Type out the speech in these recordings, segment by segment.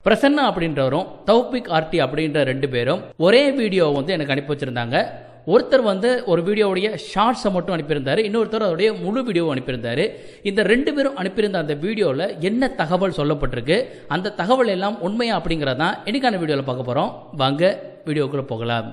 Prasanna அப்படின்றவரும் தௌபிக் RT அப்படின்ற ரெண்டு பேரும் ஒரே வீடியோ வந்து எனக்கு அனுப்பி வச்சிருந்தாங்க ஒருத்தர் வந்து ஒரு வீடியோவுடைய ஷார்ட்ஸை மட்டும் அனுப்பியிருந்தாரு இன்னொருத்தர் அதோடைய முழு வீடியோ அனுப்பியிருந்தாரு இந்த ரெண்டு பேரும் அனுப்பியிருந்த அந்த வீடியோவில் என்ன தகவல் சொல்லப்பட்டிருக்கு அந்த தகவல் எல்லாம் உண்மையா அப்படிங்கிறதான் இன்னைக்கான வீடியோவில் பார்க்க போகிறோம் வாங்க வீடியோக்குள்ளே போகலாம்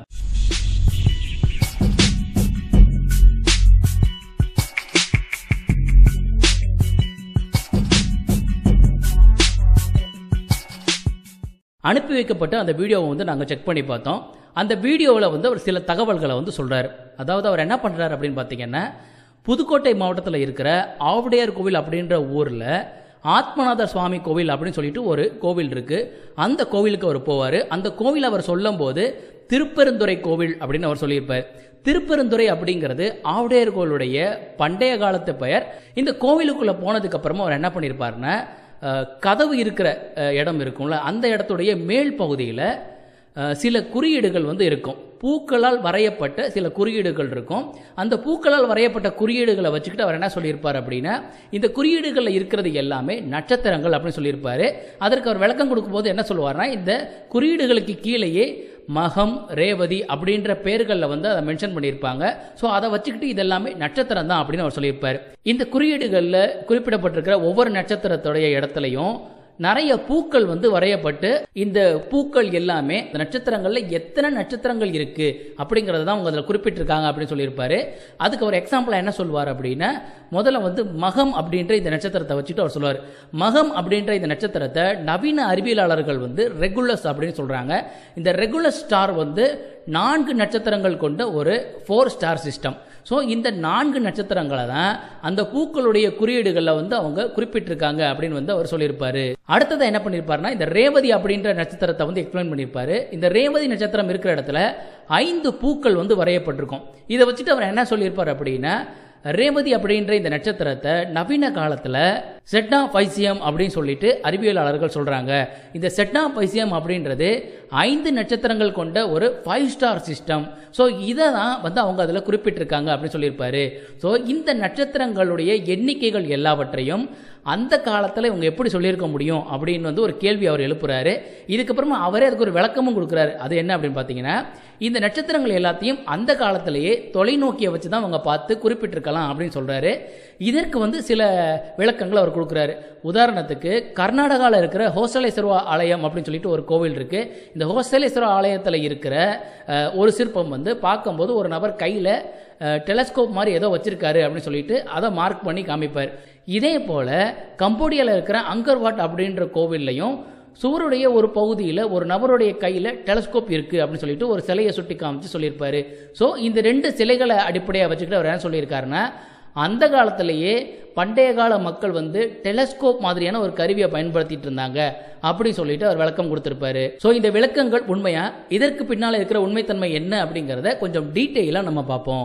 அனுப்பி வைக்கப்பட்ட அந்த வீடியோவை வந்து நாங்கள் செக் பண்ணி பார்த்தோம் அந்த வீடியோவில் வந்து அவர் சில தகவல்களை வந்து சொல்கிறார் அதாவது அவர் என்ன பண்ணுறாரு அப்படின்னு பார்த்தீங்கன்னா புதுக்கோட்டை மாவட்டத்தில் இருக்கிற ஆவுடையார் கோவில் அப்படின்ற ஊரில் ஆத்மநாதர் சுவாமி கோவில் அப்படின்னு சொல்லிட்டு ஒரு கோவில் இருக்குது அந்த கோவிலுக்கு அவர் போவார் அந்த கோவில் அவர் சொல்லும்போது திருப்பெருந்துறை கோவில் அப்படின்னு அவர் சொல்லியிருப்பார் திருப்பெருந்துறை அப்படிங்கிறது ஆவுடையார் கோவிலுடைய பண்டைய காலத்து பெயர் இந்த கோவிலுக்குள்ளே போனதுக்கு அப்புறமா அவர் என்ன பண்ணியிருப்பாருன்னா அஹ், கதவு இருக்கிற அஹ், இடம் இருக்கும்ல அந்த இடத்துடைய மேல் பகுதியில் அஹ், சில குறியீடுகள் வந்து இருக்கும் பூக்களால் வரையப்பட்ட சில குறியீடுகள் இருக்கும் அந்த பூக்களால் வரையப்பட்ட குறியீடுகளை வச்சுக்கிட்டு அவர் என்ன சொல்லியிருப்பார் அப்படின்னா இந்த குறியீடுகளில் இருக்கிறது எல்லாமே நட்சத்திரங்கள் அப்படின்னு சொல்லியிருப்பாரு அதற்கு அவர் விளக்கம் கொடுக்கும்போது என்ன சொல்லுவார்னா இந்த குறியீடுகளுக்கு கீழேயே மகம் ரேவதி அப்படின்ற பேர்களில் வந்து அதை மென்ஷன் பண்ணியிருப்பாங்க ஸோ அதை வச்சுக்கிட்டு இதெல்லாமே நட்சத்திரம் தான் அப்படின்னு அவர் சொல்லியிருப்பார் இந்த குறியீடுகளில் குறிப்பிடப்பட்டிருக்கிற ஒவ்வொரு நட்சத்திரத்துடைய இடத்துலையும் நிறைய பூக்கள் வந்து வரையப்பட்டு இந்த பூக்கள் எல்லாமே இந்த நட்சத்திரங்கள்ல எத்தனை நட்சத்திரங்கள் இருக்கு அப்படிங்கறத தான் அவங்க அதில் குறிப்பிட்டிருக்காங்க அப்படின்னு சொல்லியிருப்பாரு அதுக்கு அவர் எக்ஸாம்பிளா என்ன சொல்வார் அப்படின்னா முதல்ல வந்து மகம் அப்படின்ற இந்த நட்சத்திரத்தை வச்சுட்டு அவர் சொல்லுவார் மகம் அப்படின்ற இந்த நட்சத்திரத்தை நவீன அறிவியலாளர்கள் வந்து ரெகுலஸ் அப்படின்னு சொல்றாங்க இந்த ரெகுலர் ஸ்டார் வந்து நான்கு நட்சத்திரங்கள் கொண்ட ஒரு ஃபோர் ஸ்டார் சிஸ்டம் ஸோ இந்த நான்கு நட்சத்திரங்களை தான் அந்த பூக்களுடைய குறியீடுகளில் வந்து அவங்க குறிப்பிட்டிருக்காங்க அப்படின்னு வந்து அவர் சொல்லியிருப்பாரு அடுத்தது என்ன பண்ணியிருப்பாருன்னா இந்த ரேவதி அப்படின்ற நட்சத்திரத்தை வந்து எக்ஸ்பிளைன் பண்ணியிருப்பாரு இந்த ரேவதி நட்சத்திரம் இருக்கிற இடத்துல ஐந்து பூக்கள் வந்து வரையப்பட்டிருக்கும் இதை வச்சுட்டு அவர் என்ன சொல்லியிருப்பார் அப்படின்னா ரேவதி அப்படின்ற இந்த நட்சத்திரத்தை நவீன காலத்தில் செட்னா பைசியம் அப்படின்னு சொல்லிட்டு அறிவியலாளர்கள் சொல்றாங்க இந்த செட்னா பைசியம் அப்படின்றது ஐந்து நட்சத்திரங்கள் கொண்ட ஒரு ஃபைவ் ஸ்டார் சிஸ்டம் ஸோ இதை தான் வந்து அவங்க அதில் குறிப்பிட்டிருக்காங்க அப்படின்னு சொல்லியிருப்பாரு ஸோ இந்த நட்சத்திரங்களுடைய எண்ணிக்கைகள் எல்லாவற்றையும் அந்த காலத்தில் இவங்க எப்படி சொல்லியிருக்க முடியும் அப்படின்னு வந்து ஒரு கேள்வி அவர் எழுப்புறாரு இதுக்கப்புறமா அவரே அதுக்கு ஒரு விளக்கமும் கொடுக்குறாரு அது என்ன அப்படின்னு பார்த்தீங்கன்னா இந்த நட்சத்திரங்கள் எல்லாத்தையும் அந்த காலத்திலேயே தொலைநோக்கியை வச்சு தான் அவங்க பார்த்து குறிப்பிட்டிருக்கலாம் அப்படின்னு சொல்றாரு இதற்கு வந்து சில விளக்கங்கள் அவர் கொடுக்குறாரு உதாரணத்துக்கு கர்நாடகாவில் இருக்கிற ஹோசலேஸ்வரா ஆலயம் அப்படின்னு சொல்லிட்டு ஒரு கோவில் இருக்கு இந்த ஹோசலேஸ்வரா ஆலயத்தில் இருக்கிற அஹ், ஒரு சிற்பம் வந்து பார்க்கும்போது ஒரு நபர் கையில் டெலஸ்கோப் மாதிரி ஏதோ வச்சிருக்காரு அப்படின்னு சொல்லிட்டு அதை மார்க் பண்ணி காமிப்பார் இதே போல கம்போடியாவில் இருக்கிற அங்கர்வாட் அப்படின்ற கோவில்லையும் சுவருடைய ஒரு பகுதியில் ஒரு நபருடைய கையில் டெலஸ்கோப் இருக்கு அப்படின்னு சொல்லிட்டு ஒரு சிலையை சுட்டி காமிச்சு சொல்லியிருப்பாரு ஸோ இந்த ரெண்டு சிலைகளை அடிப்படையாக வச்சுக்கிட்டு அவர் என்ன சொல்லியிருக்காருன்னா அந்த காலத்திலேயே பண்டைய கால மக்கள் வந்து டெலஸ்கோப் மாதிரியான ஒரு கருவியை பயன்படுத்திட்டு இருந்தாங்க அப்படி சொல்லிட்டு அவர் விளக்கம் கொடுத்திருப்பாரு ஸோ இந்த விளக்கங்கள் உண்மையா இதற்கு பின்னால் இருக்கிற உண்மைத்தன்மை என்ன அப்படிங்கிறத கொஞ்சம் டீட்டெயிலாக நம்ம பார்ப்போம்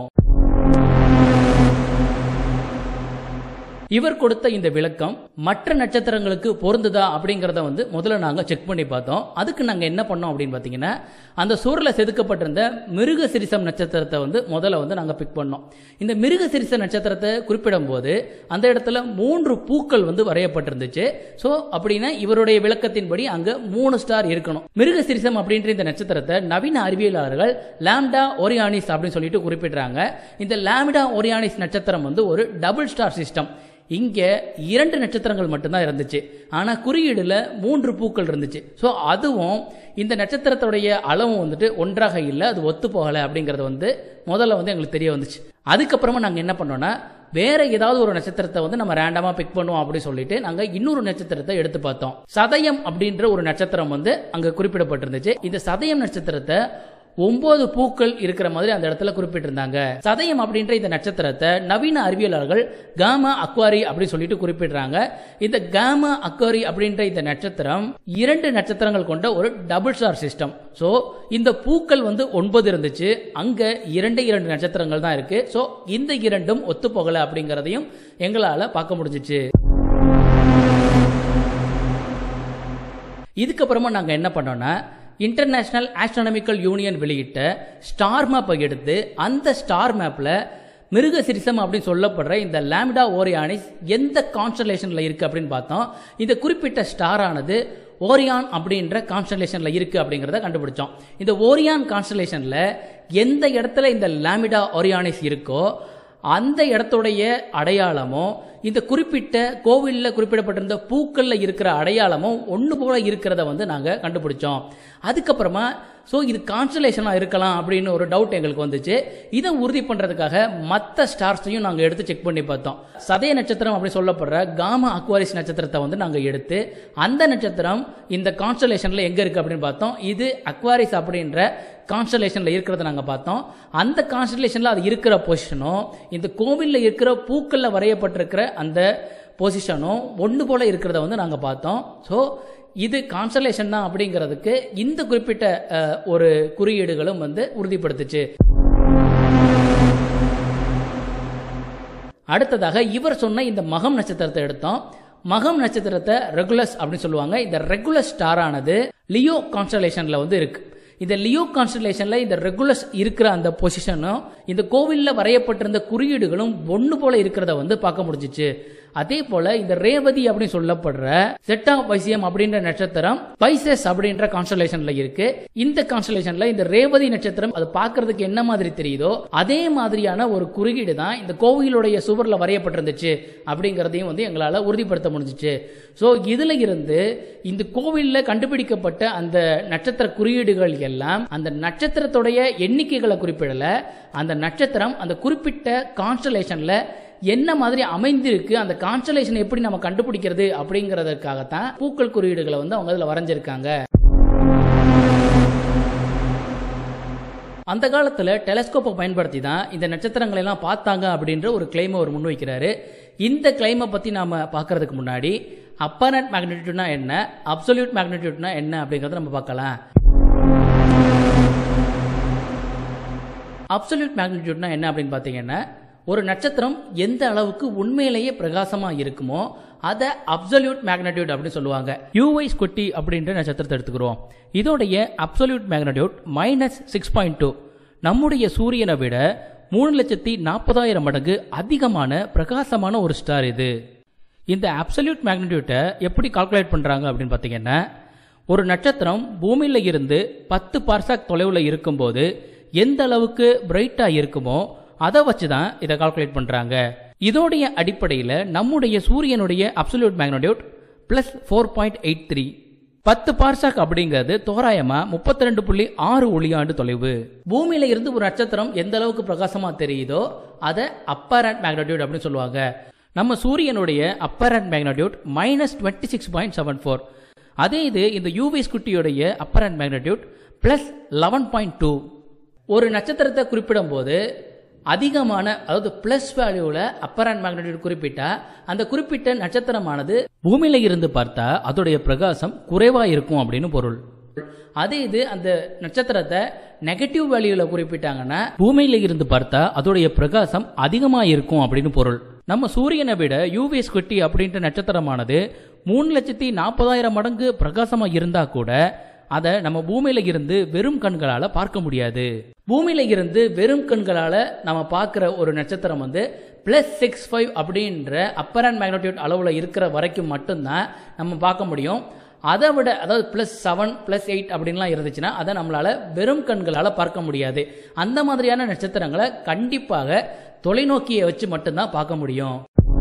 இவர் கொடுத்த இந்த விளக்கம் மற்ற நட்சத்திரங்களுக்கு பொருந்துதா அப்படிங்கிறத வந்து முதல்ல நாங்கள் செக் பண்ணி பார்த்தோம் அதுக்கு நாங்கள் என்ன பண்ணோம் அப்படின்னு பார்த்தீங்கன்னா அந்த சூரில் செதுக்கப்பட்டிருந்த மிருக சிரிசம் நட்சத்திரத்தை வந்து முதல்ல வந்து நாங்கள் பிக் பண்ணோம் இந்த மிருக சிரிச நட்சத்திரத்தை குறிப்பிடும் போது அந்த இடத்துல மூன்று பூக்கள் வந்து வரையப்பட்டிருந்துச்சு ஸோ அப்படின்னா இவருடைய விளக்கத்தின்படி அங்கே மூணு ஸ்டார் இருக்கணும் மிருக சிரிசம் அப்படின்ற இந்த நட்சத்திரத்தை நவீன அறிவியலாளர்கள் லாம்டா ஒரியானிஸ் அப்படின்னு சொல்லிட்டு குறிப்பிடுறாங்க இந்த லாம்டா ஒரியானிஸ் நட்சத்திரம் வந்து ஒரு டபுள் ஸ்டார் சிஸ்டம் இங்க இரண்டு நட்சத்திரங்கள் மட்டும்தான் இருந்துச்சு ஆனா குறியீடுல மூன்று பூக்கள் இருந்துச்சு ஸோ அதுவும் இந்த நட்சத்திரத்துடைய அளவும் வந்துட்டு ஒன்றாக இல்லை அது ஒத்து போகலை அப்படிங்கறது வந்து முதல்ல வந்து எங்களுக்கு தெரிய வந்துச்சு அதுக்கப்புறமா நாங்கள் என்ன பண்ணோம்னா வேற ஏதாவது ஒரு நட்சத்திரத்தை வந்து நம்ம ரேண்டமா பிக் பண்ணுவோம் அப்படின்னு சொல்லிட்டு நாங்க இன்னொரு நட்சத்திரத்தை எடுத்து பார்த்தோம் சதயம் அப்படின்ற ஒரு நட்சத்திரம் வந்து அங்க குறிப்பிடப்பட்டிருந்துச்சு இந்த சதயம் நட்சத்திரத்தை ஒன்பது பூக்கள் இருக்கிற மாதிரி அந்த இடத்துல குறிப்பிட்டிருந்தாங்க சதயம் அப்படின்ற இந்த நட்சத்திரத்தை நவீன அறிவியலாளர்கள் காமா அக்வாரி அப்படின்னு சொல்லிட்டு குறிப்பிடுறாங்க இந்த காமா அக்வாரி அப்படின்ற இந்த நட்சத்திரம் இரண்டு நட்சத்திரங்கள் கொண்ட ஒரு டபுள் ஸ்டார் சிஸ்டம் ஸோ இந்த பூக்கள் வந்து ஒன்பது இருந்துச்சு அங்க இரண்டு இரண்டு நட்சத்திரங்கள் தான் இருக்கு ஸோ இந்த இரண்டும் ஒத்து போகல அப்படிங்கிறதையும் எங்களால பார்க்க முடிஞ்சிச்சு இதுக்கப்புறமா நாங்க என்ன பண்ணோம்னா இன்டர்நேஷனல் ஆஸ்ட்ரானமிக்கல் யூனியன் வெளியிட்ட ஸ்டார் மேப்பை எடுத்து அந்த ஸ்டார் மேப்ல மிருக சிரிசம் அப்படின்னு சொல்லப்படுற இந்த லாம்டா ஓரியானிஸ் எந்த கான்ஸ்டலேஷன்ல இருக்கு அப்படின்னு பார்த்தோம் இந்த குறிப்பிட்ட ஸ்டார் ஆனது ஓரியான் அப்படின்ற கான்ஸ்டலேஷன்ல இருக்கு அப்படிங்கிறத கண்டுபிடிச்சோம் இந்த ஓரியான் கான்ஸ்டலேஷன்ல எந்த இடத்துல இந்த லாமிடா ஓரியானிஸ் இருக்கோ அந்த இடத்துடைய அடையாளமும் இந்த குறிப்பிட்ட கோவிலில் குறிப்பிடப்பட்டிருந்த பூக்கள்ல இருக்கிற அடையாளமும் ஒன்று போல இருக்கிறத வந்து நாங்கள் கண்டுபிடிச்சோம் அதுக்கப்புறமா ஸோ இது கான்ஸ்டலேஷனாக இருக்கலாம் அப்படின்னு ஒரு டவுட் எங்களுக்கு வந்துச்சு இதை உறுதி பண்ணுறதுக்காக மற்ற ஸ்டார்ஸையும் நாங்கள் எடுத்து செக் பண்ணி பார்த்தோம் சதய நட்சத்திரம் அப்படி சொல்லப்படுற காமா அக்வாரிஸ் நட்சத்திரத்தை வந்து நாங்கள் எடுத்து அந்த நட்சத்திரம் இந்த கான்ஸ்டலேஷனில் எங்கே இருக்குது அப்படின்னு பார்த்தோம் இது அக்வாரிஸ் அப்படின்ற கான்ஸ்டலேஷனில் இருக்கிறத நாங்கள் பார்த்தோம் அந்த கான்ஸ்டலேஷனில் அது இருக்கிற பொசிஷனும் இந்த கோவிலில் இருக்கிற பூக்களில் வரையப்பட்டிருக்கிற அந்த பொசிஷனும் ஒன்று போல இருக்கிறத வந்து நாங்கள் பார்த்தோம் ஸோ இது கான்ஸ்டலேஷன் தான் அப்படிங்கிறதுக்கு இந்த குறிப்பிட்ட அஹ், ஒரு குறியீடுகளும் வந்து உறுதிப்படுத்துச்சு அடுத்ததாக இவர் சொன்ன இந்த மகம் நட்சத்திரத்தை எடுத்தோம் மகம் நட்சத்திரத்தை ரெகுலஸ் அப்படின்னு சொல்லுவாங்க இந்த ரெகுலஸ் ஸ்டார் ஆனது லியோ கான்ஸ்டலேஷன்ல வந்து இருக்கு இந்த லியோ கான்ஸ்டலேஷன்ல இந்த ரெகுலஸ் இருக்கிற அந்த பொசிஷனும் இந்த கோவில்ல வரையப்பட்டிருந்த குறியீடுகளும் ஒன்று போல இருக்கிறத வந்து பார்க்க முடிஞ்சிச்சு அதே போல இந்த ரேவதி அப்படின்னு சொல்லப்படுற செட்டா வைசியம் அப்படின்ற நட்சத்திரம் பைசஸ் அப்படின்ற கான்ஸ்டலேஷன்ல இருக்கு இந்த கான்ஸ்டலேஷன்ல இந்த ரேவதி நட்சத்திரம் அது பார்க்கிறதுக்கு என்ன மாதிரி தெரியுதோ அதே மாதிரியான ஒரு குறியீடு தான் இந்த கோவிலுடைய சுவர்ல வரையப்பட்டிருந்துச்சு அப்படிங்கறதையும் வந்து எங்களால உறுதிப்படுத்த முடிஞ்சிச்சு ஸோ இதுல இருந்து இந்த கோவில்ல கண்டுபிடிக்கப்பட்ட அந்த நட்சத்திர குறியீடுகள் எல்லாம் அந்த நட்சத்திரத்துடைய எண்ணிக்கைகளை குறிப்பிடல அந்த நட்சத்திரம் அந்த குறிப்பிட்ட கான்ஸ்டலேஷன்ல என்ன மாதிரி அமைந்திருக்கு அந்த கான்ஸ்டலேஷன் எப்படி நம்ம கண்டுபிடிக்கிறது அப்படிங்கிறதுக்காகத்தான் பூக்கள் குறியீடுகளை வந்து அவங்க அதில் வரைஞ்சிருக்காங்க அந்த காலத்தில் டெலஸ்கோப்பை பயன்படுத்தி தான் இந்த நட்சத்திரங்களை எல்லாம் பார்த்தாங்க அப்படின்ற ஒரு கிளைமை அவர் முன்வைக்கிறாரு இந்த கிளைமை பற்றி நாம பார்க்கறதுக்கு முன்னாடி அப்பரண்ட் மேக்னிடியூட்னா என்ன அப்சல்யூட் மேக்னிடியூட்னா என்ன அப்படிங்கிறத நம்ம பார்க்கலாம் அப்சல்யூட் மேக்னிடியூட்னா என்ன அப்படின்னு பார்த்தீங்கன்னா ஒரு நட்சத்திரம் எந்த அளவுக்கு உண்மையிலேயே பிரகாசமா இருக்குமோ அதை அப்சல்யூட் மேக்னடியூட் அப்படின்னு சொல்லுவாங்க யூவை ஸ்குட்டி அப்படின்ற நட்சத்திரத்தை எடுத்துக்கிறோம் இதோடைய absolute magnitude minus six point two நம்முடைய சூரியனை விட மூணு லட்சத்தி நாற்பதாயிரம் மடங்கு அதிகமான பிரகாசமான ஒரு ஸ்டார் இது இந்த அப்சல்யூட் மேக்னிடியூட்டை எப்படி கால்குலேட் பண்றாங்க அப்படின்னு பார்த்தீங்கன்னா ஒரு நட்சத்திரம் பூமியில இருந்து பத்து பார்சாக் தொலைவில் இருக்கும்போது எந்த அளவுக்கு பிரைட்டா இருக்குமோ அதை வச்சு தான் இதை கால்குலேட் பண்றாங்க இதோடைய அடிப்படையில் நம்முடைய சூரியனுடைய absolute magnitude plus four point eight three பத்து பார்சாக் அப்படிங்கிறது தோராயமா முப்பத்தி ரெண்டு புள்ளி ஆறு ஒளியாண்டு தொலைவு பூமியில இருந்து ஒரு நட்சத்திரம் எந்த அளவுக்கு பிரகாசமா தெரியுதோ அதை அப்பரண்ட் மேக்னடியூட் அப்படின்னு சொல்லுவாங்க நம்ம சூரியனுடைய apparent magnitude minus twenty six point seven four அதே இது இந்த யூவி ஸ்குட்டியோடைய apparent magnitude plus eleven point two ஒரு நட்சத்திரத்தை குறிப்பிடும் போது அதிகமான அதாவது பிளஸ் வேல்யூவில் அப்பரண்ட் மேக்னடியூட் குறிப்பிட்டா அந்த குறிப்பிட்ட நட்சத்திரமானது பூமியில இருந்து பார்த்தா அதோடைய பிரகாசம் குறைவா இருக்கும் அப்படின்னு பொருள் அதே இது அந்த நட்சத்திரத்தை நெகட்டிவ் வேல்யூல குறிப்பிட்டாங்கன்னா பூமியில இருந்து பார்த்தா அதோடைய பிரகாசம் அதிகமா இருக்கும் அப்படின்னு பொருள் நம்ம சூரியனை விட யூவி ஸ்குட்டி அப்படின்ற நட்சத்திரமானது மூணு லட்சத்தி நாற்பதாயிரம் மடங்கு பிரகாசமா இருந்தா கூட அதை நம்ம பூமியில இருந்து வெறும் கண்களால பார்க்க முடியாது பூமியில இருந்து வெறும் கண்களால நம்ம பார்க்குற ஒரு நட்சத்திரம் வந்து பிளஸ் சிக்ஸ் ஃபைவ் அப்படின்ற அப்பரண்ட் மேக்னடியூட் அளவுல இருக்கிற வரைக்கும் மட்டும்தான் நம்ம பார்க்க முடியும் அதை விட அதாவது பிளஸ் செவன் பிளஸ் எயிட் அப்படின்லாம் இருந்துச்சுன்னா அதை நம்மளால வெறும் கண்களால் பார்க்க முடியாது அந்த மாதிரியான நட்சத்திரங்களை கண்டிப்பாக தொலைநோக்கியை வச்சு மட்டும்தான் பார்க்க முடியும்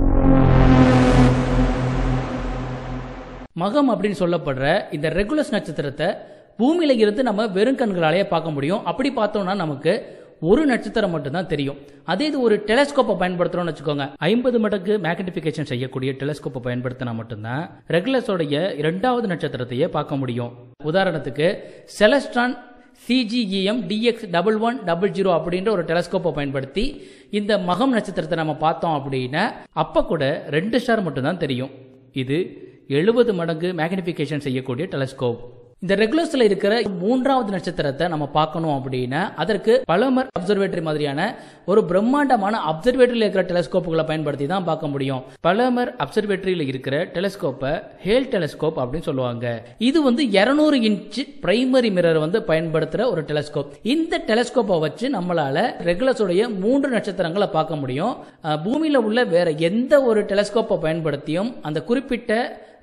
மகம் அப்படின்னு சொல்லப்படுற இந்த ரெகுலஸ் நட்சத்திரத்தை பூமியில இருந்து நம்ம வெறும் கண்களாலேயே பார்க்க முடியும் அப்படி பார்த்தோம்னா நமக்கு ஒரு நட்சத்திரம் மட்டும்தான் தெரியும் அதே இது ஒரு டெலஸ்கோப்பை பயன்படுத்துறோம்னு வச்சுக்கோங்க ஐம்பது மடங்கு மேக்னிஃபிகேஷன் செய்யக்கூடிய டெலஸ்கோப்பை பயன்படுத்தினா மட்டும்தான் ரெகுலஸோடைய இரண்டாவது நட்சத்திரத்தையே பார்க்க முடியும் உதாரணத்துக்கு Celestron CGEM DX double one double zero அப்படின்ற ஒரு டெலஸ்கோப்பை பயன்படுத்தி இந்த மகம் நட்சத்திரத்தை நம்ம பார்த்தோம் அப்படின்னா அப்போ கூட ரெண்டு ஸ்டார் மட்டும்தான் தெரியும் இது எழுபது மடங்கு மேக்னிஃபிகேஷன் செய்யக்கூடிய டெலஸ்கோப் இந்த ரெகுலர்ஸ்ல இருக்கிற மூன்றாவது நட்சத்திரத்தை நம்ம பார்க்கணும் அப்படின்னா அதற்கு பலமர் அப்சர்வேட்டரி மாதிரியான ஒரு பிரம்மாண்டமான அப்சர்வேட்டரியில் இருக்கிற டெலஸ்கோப்புகளை பயன்படுத்தி தான் பார்க்க முடியும் பலமர் அப்சர்வேட்டரியில் இருக்கிற டெலஸ்கோப்பை ஹேல் டெலஸ்கோப் அப்படின்னு சொல்லுவாங்க இது வந்து 200 இன்ச் பிரைமரி மிரர் வந்து பயன்படுத்துற ஒரு டெலஸ்கோப் இந்த டெலஸ்கோப்பை வச்சு நம்மளால ரெகுலர்ஸோடைய மூன்று நட்சத்திரங்களை பார்க்க முடியும் அஹ், பூமியில உள்ள வேற எந்த ஒரு டெலஸ்கோப்பை பயன்படுத்தியும் அந்த குறிப்பிட்ட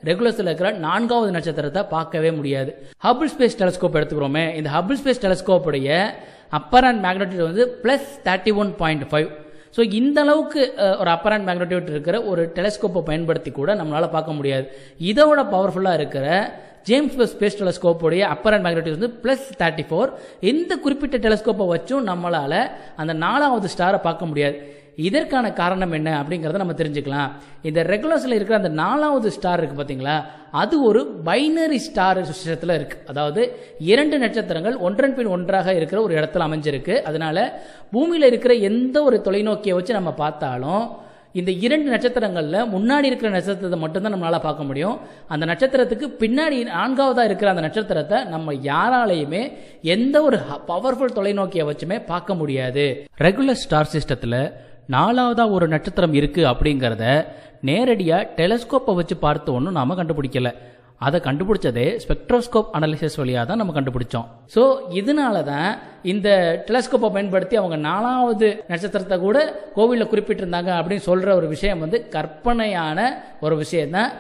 ரெகுலஸில் இருக்கிற நான்காவது நட்சத்திரத்தை பார்க்கவே முடியாது ஹபிள் ஸ்பேஸ் டெலஸ்கோப் எடுத்துக்கிறோமே இந்த ஹபிள் ஸ்பேஸ் டெலஸ்கோப்புடைய அப்பர் அண்ட் மேக்னட்டியூட் வந்து plus thirty one point five so இந்த அளவுக்கு அஹ், ஒரு அப்பர் அண்ட் மேக்னட்டியூட் இருக்கிற ஒரு டெலஸ்கோப்பை பயன்படுத்தி கூட நம்மளால் பார்க்க முடியாது இதோட பவர்ஃபுல்லாக இருக்கிற ஜேம்ஸ் வெப் ஸ்பேஸ் டெலஸ்கோப்போடைய அப்பர் அண்ட் மேக்னட்டியூட் வந்து ப்ளஸ் தேர்ட்டி ஃபோர் இந்த குறிப்பிட்ட டெலஸ்கோப்பை வச்சும் நம்மளால் அந்த நாலாவது ஸ்டாரை பார்க்க முடியாது இதற்கான காரணம் என்ன அப்படிங்கிறத நம்ம தெரிஞ்சுக்கலாம் இந்த ரெகுலர்ஸில் இருக்கிற அந்த நாலாவது ஸ்டார் இருக்குது பார்த்தீங்களா அது ஒரு பைனரி ஸ்டார் சிஸ்டத்தில் இருக்குது அதாவது இரண்டு நட்சத்திரங்கள் ஒன்றன் பின் ஒன்றாக இருக்கிற ஒரு இடத்துல அமைஞ்சிருக்கு அதனால பூமியில் இருக்கிற எந்த ஒரு தொலைநோக்கியை வச்சு நம்ம பார்த்தாலும் இந்த இரண்டு நட்சத்திரங்களில் முன்னாடி இருக்கிற நட்சத்திரத்தை மட்டும்தான் நம்மளால் பார்க்க முடியும் அந்த நட்சத்திரத்துக்கு பின்னாடி நான்காவதாக இருக்கிற அந்த நட்சத்திரத்தை நம்ம யாராலையுமே எந்த ஒரு பவர்ஃபுல் தொலைநோக்கியை வச்சுமே பார்க்க முடியாது ரெகுலர் ஸ்டார் சிஸ்டத்தில் நாலாவதாக ஒரு நட்சத்திரம் இருக்குது அப்படிங்கிறத நேரடியாக டெலஸ்கோப்பை வச்சு பார்த்து ஒன்றும் நாம் கண்டுபிடிக்கல அதை கண்டுபிடிச்சதே ஸ்பெக்ட்ரோஸ்கோப் அனாலிசிஸ் வழியாக தான் நம்ம கண்டுபிடிச்சோம் ஸோ இதனால தான் இந்த டெலஸ்கோப்பை பயன்படுத்தி அவங்க நாலாவது நட்சத்திரத்தை கூட கோவிலில் குறிப்பிட்டிருந்தாங்க அப்படின்னு சொல்கிற ஒரு விஷயம் வந்து கற்பனையான ஒரு விஷயம் தான்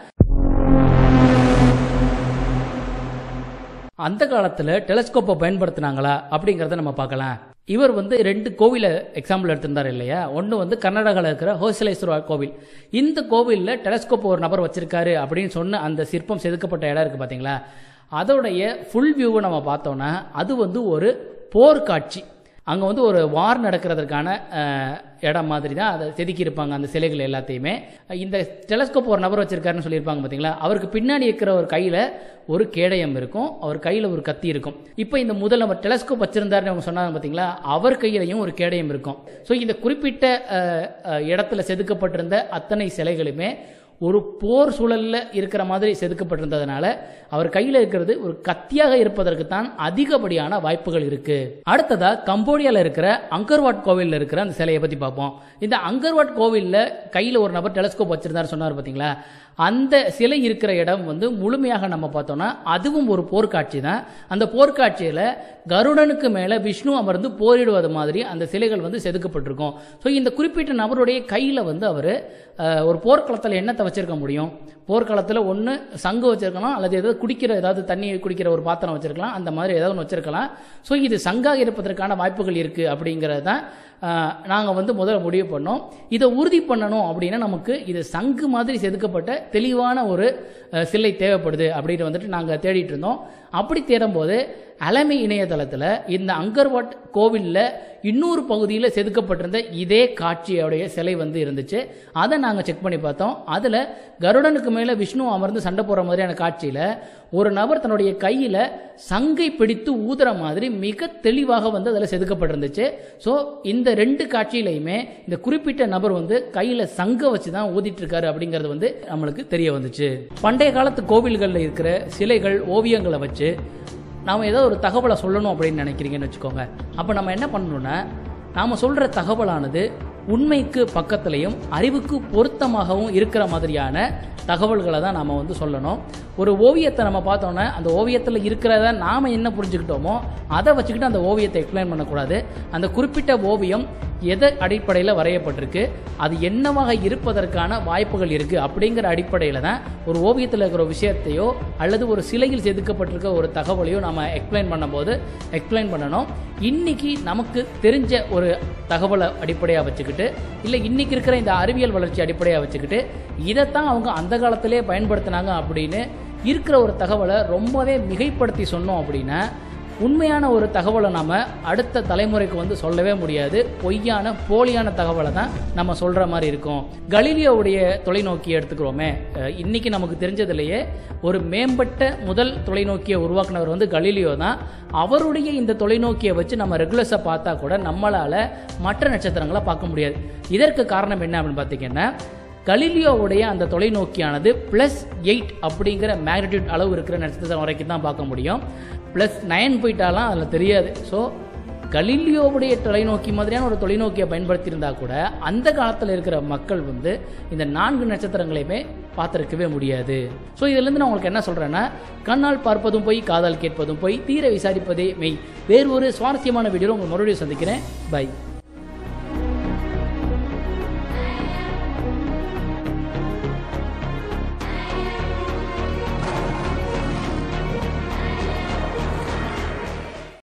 அந்த காலத்தில் டெலஸ்கோப்பை பயன்படுத்தினாங்களா அப்படிங்கிறத நம்ம பார்க்கலாம் இவர் வந்து ரெண்டு கோவிலை எக்ஸாம்பிள் எடுத்திருந்தார் இல்லையா ஒன்று வந்து கர்நாடகாவில் இருக்கிற ஹோசலேஸ்வரர் கோவில் இந்த கோவிலில் டெலஸ்கோப் ஒரு நபர் வச்சிருக்காரு அப்படின்னு சொன்ன அந்த சிற்பம் செதுக்கப்பட்ட இடம் இருக்குது பார்த்தீங்களா அதோடைய ஃபுல் வியூவை நம்ம பார்த்தோன்னா அது வந்து ஒரு போர்க்காட்சி அங்கே வந்து ஒரு வார் நடக்கிறதுக்கான அஹ், இடம் மாதிரி தான் அதை செதுக்கியிருப்பாங்க அந்த சிலைகள் எல்லாத்தையுமே இந்த டெலஸ்கோப் ஒரு நபர் வச்சிருக்காருன்னு சொல்லியிருப்பாங்க பார்த்தீங்களா அவருக்கு பின்னாடி இருக்கிற ஒரு கையில் ஒரு கேடயம் இருக்கும் அவர் கையில் ஒரு கத்தி இருக்கும் இப்போ இந்த முதல் நம்ம டெலஸ்கோப் வச்சிருந்தாருன்னு அவங்க சொன்னாங்க பார்த்தீங்களா அவர் கையிலையும் ஒரு கேடயம் இருக்கும் ஸோ இந்த குறிப்பிட்ட அஹ், அஹ், இடத்துல செதுக்கப்பட்டிருந்த அத்தனை சிலைகளுமே ஒரு போர் சூழல்ல இருக்கிற மாதிரி செதுக்கப்பட்டிருந்ததுனால அவர் கையில் இருக்கிறது ஒரு கத்தியாக இருப்பதற்கு தான் அதிகப்படியான வாய்ப்புகள் இருக்கு அடுத்ததா கம்போடியால இருக்கிற அங்கர்வாட் கோவில்ல இருக்கிற அந்த சிலையை பத்தி பார்ப்போம் இந்த அங்கர்வாட் கோவில்ல கையில் ஒரு நபர் டெலஸ்கோப் வச்சிருந்தாரு சொன்னார் பாத்தீங்களா அந்த சிலை இருக்கிற இடம் வந்து முழுமையாக நம்ம பார்த்தோம்னா அதுவும் ஒரு போர்க்காட்சி தான் அந்த போர்க்காட்சியில் கருடனுக்கு மேலே விஷ்ணு அமர்ந்து போரிடுவது மாதிரி அந்த சிலைகள் வந்து செதுக்கப்பட்டிருக்கும் ஸோ இந்த குறிப்பிட்ட நபருடைய கையில் வந்து அவர் ஒரு போர்க்களத்தில் என்னத்தை வச்சிருக்க முடியும் போர்க்களத்தில் ஒன்று சங்கு வச்சிருக்கலாம் அல்லது ஏதாவது குடிக்கிற ஏதாவது தண்ணி குடிக்கிற ஒரு பாத்திரம் வச்சிருக்கலாம் அந்த மாதிரி ஏதாவது ஒன்று வச்சிருக்கலாம் ஸோ இது சங்காக இருப்பதற்கான வாய்ப்புகள் இருக்குது அப்படிங்கிறது தான் நாங்கள் வந்து முதல்ல முடிவு பண்ணோம் இதை உறுதி பண்ணணும் அப்படின்னா நமக்கு இது சங்கு மாதிரி செதுக்கப்பட்ட தெளிவான ஒரு அஹ், சிலை தேவைப்படுது அப்படின்னு வந்துட்டு நாங்கள் தேடிட்டு இருந்தோம் அப்படி தேடும்போது அலமி இணையதளத்தில் இந்த அங்கர்வாட் கோவிலில் இன்னொரு பகுதியில் செதுக்கப்பட்டிருந்த இதே காட்சியோடைய சிலை வந்து இருந்துச்சு அதை நாங்கள் செக் பண்ணி பார்த்தோம் அதில் கருடனுக்கு மேலே விஷ்ணு அமர்ந்து சண்டை போடுற மாதிரியான காட்சியில் ஒரு நபர் தன்னுடைய கையில் சங்கை பிடித்து ஊதுற மாதிரி மிக தெளிவாக வந்து அதில் செதுக்கப்பட்டிருந்துச்சு ஸோ இந்த ரெண்டு காட்சியிலையுமே இந்த குறிப்பிட்ட நபர் வந்து கையில் சங்கை வச்சு தான் ஊதிட்டு இருக்காரு அப்படிங்கிறது வந்து நம்மளுக்கு தெரிய வந்துச்சு பண்டைய காலத்து கோவில்களில் இருக்கிற சிலைகள் ஓவியங்களை வச்சு நாம் ஏதோ ஒரு தகவலை சொல்லணும் அப்படின்னு நினைக்கிறீங்கன்னு வச்சுக்கோங்க அப்போ நம்ம என்ன பண்ணணும்னா நாம் சொல்கிற தகவலானது உண்மைக்கு பக்கத்துலையும் அறிவுக்கு பொருத்தமாகவும் இருக்கிற மாதிரியான தகவல்களை தான் நாம் வந்து சொல்லணும் ஒரு ஓவியத்தை நம்ம பார்த்தோன்னா அந்த ஓவியத்தில் இருக்கிறத நாம் என்ன புரிஞ்சுக்கிட்டோமோ அதை வச்சுக்கிட்டு அந்த ஓவியத்தை எக்ஸ்பிளைன் பண்ணக்கூடாது அந்த குறிப்பிட்ட ஓவியம் எதை அடிப்படையில் வரையப்பட்டிருக்கு அது என்னவாக இருப்பதற்கான வாய்ப்புகள் இருக்குது அப்படிங்கிற அடிப்படையில் தான் ஒரு ஓவியத்தில் இருக்கிற ஒரு விஷயத்தையோ அல்லது ஒரு சிலையில் செதுக்கப்பட்டிருக்க ஒரு தகவலையோ நம்ம எக்ஸ்பிளைன் பண்ணும்போது எக்ஸ்பிளைன் பண்ணணும் இன்னைக்கு நமக்கு தெரிஞ்ச ஒரு தகவலை அடிப்படையாக வச்சுக்கிட்டு இல்லை இன்னைக்கு இருக்கிற இந்த அறிவியல் வளர்ச்சி அடிப்படையாக வச்சுக்கிட்டு இதைத்தான் அவங்க அந்த காலத்திலே பயன்படுத்தினாங்க அப்படின்னு இருக்கிற ஒரு தகவலை ரொம்பவே மிகைப்படுத்தி சொன்னோம் அப்படின்னா உண்மையான ஒரு தகவலை நாம அடுத்த தலைமுறைக்கு வந்து சொல்லவே முடியாது பொய்யான போலியான தகவலை தான் நம்ம சொல்ற மாதிரி இருக்கும் கலீலியோவுடைய தொலைநோக்கியை எடுத்துக்கிறோமே அஹ், இன்னைக்கு நமக்கு தெரிஞ்சதுலேயே ஒரு மேம்பட்ட முதல் தொலைநோக்கியை உருவாக்குனவர் வந்து கலீலியோ தான் அவருடைய இந்த தொலைநோக்கியை வச்சு நம்ம ரெகுலர்ஸை பார்த்தா கூட நம்மளால மற்ற நட்சத்திரங்களை பார்க்க முடியாது இதற்கு காரணம் என்ன அப்படின்னு பார்த்தீங்கன்னா கலீலியோவுடைய அந்த தொலைநோக்கியானது ப்ளஸ் எயிட் அப்படிங்கிற மேக்னிடியூட் அளவு இருக்கிற நட்சத்திரம் வரைக்கும் தான் பார்க்க முடியும் ப்ளஸ் நைன் போயிட்டாலாம் அதில் தெரியாது ஸோ கலீலியோவுடைய தொலைநோக்கி மாதிரியான ஒரு தொலைநோக்கியை பயன்படுத்தியிருந்தா கூட அந்த காலத்தில் இருக்கிற மக்கள் வந்து இந்த நான்கு நட்சத்திரங்களையுமே பார்த்துருக்கவே முடியாது ஸோ இதுலேருந்து நான் உங்களுக்கு என்ன சொல்கிறேன்னா கண்ணால் பார்ப்பதும் போய் காதால் கேட்பதும் போய் தீர விசாரிப்பதே மெய் வேறு ஒரு சுவாரஸ்யமான வீடியோவில் உங்களை மறுபடியும் சந்திக்கிறேன் பை